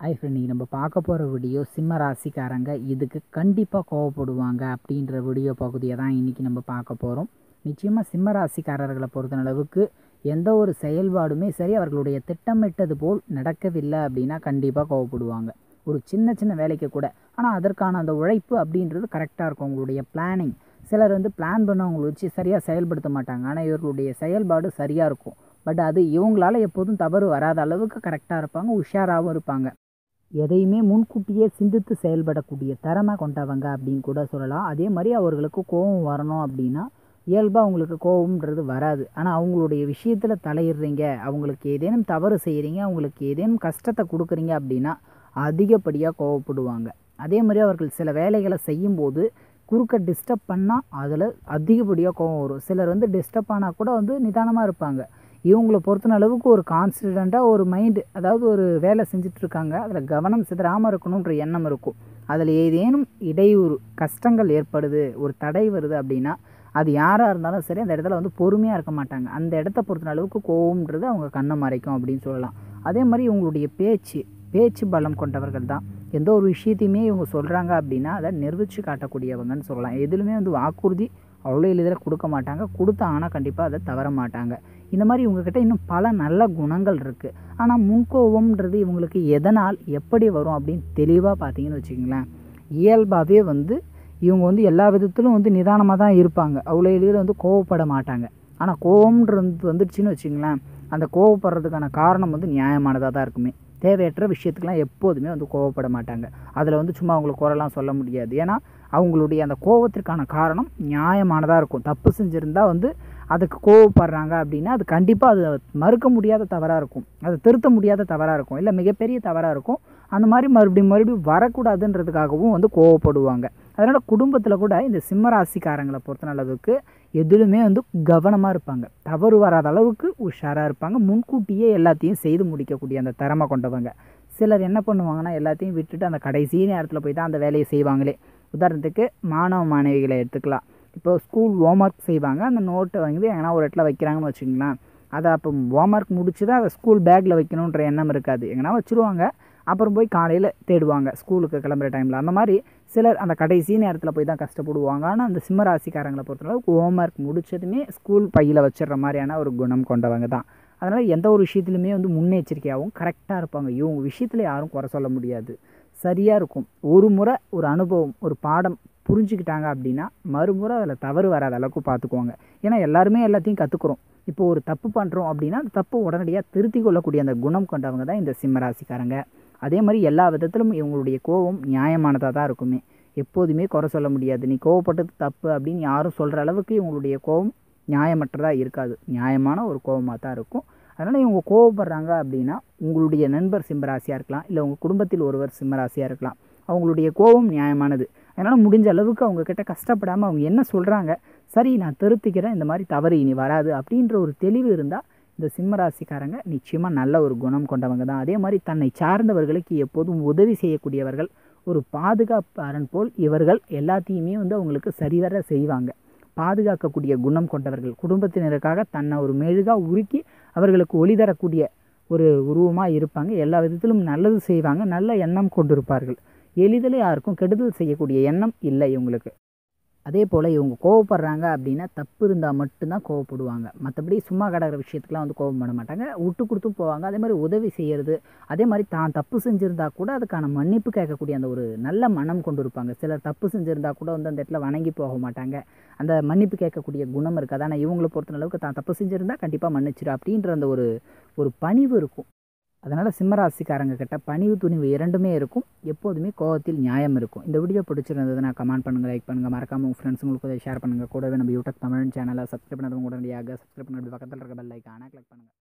hi friend இன்றைக்கி நம்ம பார்க்க போகிற வீடியோ சிம்ம ராசிக்காரங்க இதுக்கு கண்டிப்பாக கோவப்படுவாங்க அப்படின்ற வீடியோ பகுதியை தான் இன்றைக்கி நம்ம பார்க்க போகிறோம் நிச்சயமாக சிம்ம ராசிக்காரர்களை பொறுத்தளவுக்கு எந்த ஒரு செயல்பாடுமே சரி அவர்களுடைய திட்டமிட்டது போல் நடக்கவில்லை அப்படின்னா கண்டிப்பாக கோவப்படுவாங்க ஒரு சின்ன சின்ன வேலைக்கு கூட ஆனால் அதற்கான அந்த உழைப்பு அப்படின்றது கரெக்டாக இருக்கும் உங்களுடைய பிளானிங் சிலர் வந்து பிளான் பண்ணவங்களை வச்சு சரியாக செயல்படுத்த மாட்டாங்க ஆனால் இவர்களுடைய செயல்பாடு சரியாக இருக்கும் பட் அது இவங்களால எப்போதும் தவறு வராத அளவுக்கு கரெக்டாக இருப்பாங்க உஷாராகவும் இருப்பாங்க எதையுமே முன்கூட்டியே சிந்தித்து செயல்படக்கூடிய திறமை கொண்டவங்க அப்படின்னு கூட சொல்லலாம் அதே மாதிரி அவர்களுக்கு கோபம் வரணும் அப்படின்னா இயல்பாக அவங்களுக்கு கோபம்ன்றது வராது ஆனால் அவங்களுடைய விஷயத்தில் தலையிடுறீங்க அவங்களுக்கு ஏதேனும் தவறு செய்கிறீங்க அவங்களுக்கு ஏதேனும் கஷ்டத்தை கொடுக்குறீங்க அப்படின்னா அதிகப்படியாக கோவப்படுவாங்க அதே மாதிரி அவர்கள் சில வேலைகளை செய்யும்போது குறுக்க டிஸ்டர்ப் பண்ணால் அதில் அதிகப்படியாக கோவம் வரும் சிலர் வந்து டிஸ்டர்ப் ஆனால் கூட வந்து நிதானமாக இருப்பாங்க இவங்கள பொறுத்தன அளவுக்கு ஒரு கான்ஃபிடெண்ட்டாக ஒரு மைண்டு அதாவது ஒரு வேலை செஞ்சிட்ருக்காங்க அதில் கவனம் சிதறாமல் இருக்கணுன்ற எண்ணம் இருக்கும் அதில் ஏதேனும் இடையூறு கஷ்டங்கள் ஏற்படுது ஒரு தடை வருது அப்படின்னா அது யாராக இருந்தாலும் சரி அந்த இடத்துல வந்து பொறுமையாக இருக்க மாட்டாங்க அந்த இடத்த பொறுத்தன அளவுக்கு கோவம்ன்றது அவங்க கண்ணை மறைக்கும் அப்படின்னு சொல்லலாம் அதே மாதிரி இவங்களுடைய பேச்சு பேச்சு பலம் கொண்டவர்கள் தான் எந்த ஒரு விஷயத்தையுமே இவங்க சொல்கிறாங்க அப்படின்னா அதை நிரூபித்து காட்டக்கூடியவங்கன்னு சொல்லலாம் எதுலுமே வந்து வாக்குறுதி அவ்வளோ எளிதில் கொடுக்க மாட்டாங்க கொடுத்தாங்கன்னா கண்டிப்பாக அதை தவற மாட்டாங்க இந்த மாதிரி இவங்கக்கிட்ட இன்னும் பல நல்ல குணங்கள் இருக்குது ஆனால் முன்கோபம்ன்றது இவங்களுக்கு எதனால் எப்படி வரும் அப்படின்னு தெளிவாக பார்த்தீங்கன்னு வச்சுக்கோங்களேன் இயல்பாகவே வந்து இவங்க வந்து எல்லா விதத்திலும் வந்து நிதானமாக தான் இருப்பாங்க அவ்வளோ எளிதில் வந்து கோவப்பட மாட்டாங்க ஆனால் கோவம்ன்றது வந்துடுச்சுன்னு வச்சுங்களேன் அந்த கோவப்படுறதுக்கான காரணம் வந்து நியாயமானதாக தான் இருக்குமே தேவையற்ற விஷயத்துக்கெலாம் எப்போதுமே வந்து கோவப்பட மாட்டாங்க அதில் வந்து சும்மா அவங்களுக்கு குறைலாம் சொல்ல முடியாது ஏன்னா அவங்களுடைய அந்த கோவத்திற்கான காரணம் நியாயமானதாக இருக்கும் தப்பு செஞ்சுருந்தா வந்து அதுக்கு கோவப்படுறாங்க அப்படின்னா அது கண்டிப்பாக அது மறுக்க முடியாத தவறாக இருக்கும் அது திருத்த முடியாத தவறாக இருக்கும் இல்லை மிகப்பெரிய தவறாக இருக்கும் அந்த மாதிரி மறுபடியும் மறுபடியும் வரக்கூடாதுன்றதுக்காகவும் வந்து கோவப்படுவாங்க அதனால் குடும்பத்தில் கூட இந்த சிம்ம ராசிக்காரங்களை பொறுத்த அளவுக்கு எதிலுமே வந்து கவனமாக இருப்பாங்க தவறு வராத அளவுக்கு உஷாராக இருப்பாங்க முன்கூட்டியே எல்லாத்தையும் செய்து முடிக்கக்கூடிய அந்த திறமை கொண்டவங்க சிலர் என்ன பண்ணுவாங்கன்னா எல்லாத்தையும் விட்டுட்டு அந்த கடைசி நேரத்தில் போய் தான் அந்த வேலையை செய்வாங்களே உதாரணத்துக்கு மாணவ மாணவிகளை எடுத்துக்கலாம் இப்போ ஸ்கூல் ஹோம்ஒர்க் செய்வாங்க அந்த நோட்டை வந்து எங்கன்னா ஒரு இடத்துல வைக்கிறாங்கன்னு வச்சுங்களேன் அதை அப்போ ஹோம்ஒர்க் முடிச்சு தான் அதை ஸ்கூல் பேக்கில் வைக்கணுன்ற எண்ணம் இருக்காது எங்கன்னா வச்சுருவாங்க அப்புறம் போய் காலையில் தேடுவாங்க ஸ்கூலுக்கு கிளம்புற டைமில் அந்த மாதிரி சிலர் அந்த கடைசி நேரத்தில் போய் தான் கஷ்டப்படுவாங்க ஆனால் அந்த சிம்ம ராசிக்காரங்களை பொறுத்தளவுக்கு ஹோம்ஒர்க் முடிச்சதுமே ஸ்கூல் பையில் வச்சிடுற மாதிரியான ஒரு குணம் கொண்டவங்க தான் அதனால் எந்த ஒரு விஷயத்துலையுமே வந்து முன்னெச்சரிக்கையாகவும் கரெக்டாக இருப்பாங்க இவங்க விஷயத்தில் யாரும் குறை சொல்ல முடியாது சரியாக இருக்கும் ஒரு முறை ஒரு அனுபவம் ஒரு பாடம் புரிஞ்சுக்கிட்டாங்க அப்படின்னா மறுமுறை அதில் தவறு வராத அளவுக்கு பார்த்துக்குவாங்க ஏன்னா எல்லாருமே எல்லாத்தையும் கற்றுக்குறோம் இப்போ ஒரு தப்பு பண்ணுறோம் அப்படின்னா அந்த தப்பு உடனடியாக திருத்தி கொள்ளக்கூடிய அந்த குணம் கொண்டவங்க தான் இந்த சிம்மராசிக்காரங்க அதே மாதிரி எல்லா விதத்திலும் இவங்களுடைய கோபம் நியாயமானதாக தான் இருக்குமே எப்போதுமே குறை சொல்ல முடியாது நீ கோவப்பட்டது தப்பு அப்படின்னு யாரும் சொல்கிற அளவுக்கு இவங்களுடைய கோபம் நியாயமற்றதாக இருக்காது நியாயமான ஒரு கோபமாக தான் இருக்கும் அதனால் இவங்க கோவப்படுறாங்க அப்படின்னா உங்களுடைய நண்பர் சிம்மராசியாக இருக்கலாம் இல்லை உங்கள் குடும்பத்தில் ஒருவர் சிம்மராசியாக இருக்கலாம் அவங்களுடைய கோபம் நியாயமானது அதனால் முடிஞ்ச அளவுக்கு அவங்கக்கிட்ட கஷ்டப்படாமல் அவங்க என்ன சொல்கிறாங்க சரி நான் திருத்திக்கிறேன் இந்த மாதிரி தவறு இனி வராது அப்படின்ற ஒரு தெளிவு இருந்தால் இந்த சிம்மராசிக்காரங்க நிச்சயமாக நல்ல ஒரு குணம் கொண்டவங்க தான் அதே மாதிரி தன்னை சார்ந்தவர்களுக்கு எப்போதும் உதவி செய்யக்கூடியவர்கள் ஒரு பாதுகாப்பு அரண் போல் இவர்கள் எல்லாத்தையுமே வந்து அவங்களுக்கு சரிவர செய்வாங்க பாதுகாக்கக்கூடிய குணம் கொண்டவர்கள் குடும்பத்தினருக்காக தன்னை ஒரு மெழுகாக உருக்கி அவர்களுக்கு ஒளி தரக்கூடிய ஒரு உருவமாக இருப்பாங்க எல்லா விதத்திலும் நல்லது செய்வாங்க நல்ல எண்ணம் கொண்டிருப்பார்கள் எளிதில் யாருக்கும் கெடுதல் செய்யக்கூடிய எண்ணம் இல்லை இவங்களுக்கு அதே போல் இவங்க கோவப்படுறாங்க அப்படின்னா தப்பு இருந்தால் மட்டும்தான் கோவப்படுவாங்க மற்றபடி சும்மா கிடக்கிற விஷயத்துக்குலாம் வந்து கோவம் பண்ண மாட்டாங்க விட்டு கொடுத்து போவாங்க அதே மாதிரி உதவி செய்கிறது அதே மாதிரி தான் தப்பு செஞ்சுருந்தா கூட அதுக்கான மன்னிப்பு கேட்கக்கூடிய அந்த ஒரு நல்ல மனம் கொண்டு இருப்பாங்க சிலர் தப்பு செஞ்சுருந்தா கூட வந்து அந்த இடத்துல வணங்கி போக மாட்டாங்க அந்த மன்னிப்பு கேட்கக்கூடிய குணம் இருக்காது ஆனால் இவங்களை பொறுத்த அளவுக்கு தான் தப்பு செஞ்சுருந்தா கண்டிப்பாக மன்னிச்சிரு அப்படின்ற அந்த ஒரு ஒரு பணிவு இருக்கும் அதனால் சிம்மராசிக்காரங்க கிட்ட பணிவு துணிவு இரண்டுமே இருக்கும் எப்போதுமே கோவத்தில் நியாயம் இருக்கும் இந்த வீடியோ பிடிச்சிருந்ததுன்னா கமெண்ட் பண்ணுங்கள் லைக் பண்ணுங்கள் மறக்காமல் உங்கள் ஃப்ரெண்ட்ஸுங்களுக்கு உதவி ஷேர் பண்ணுங்கள் கூடவே நம்ம யூடியூப் தமிழ் சேனலை சப்ஸ்கிரைப் பண்ணது உடனடியாக சப்ஸ்கிரைப் பண்ணி பக்கத்தில் இருக்க பெல் ஐக்கான கிளிக் பண்ணுங்கள்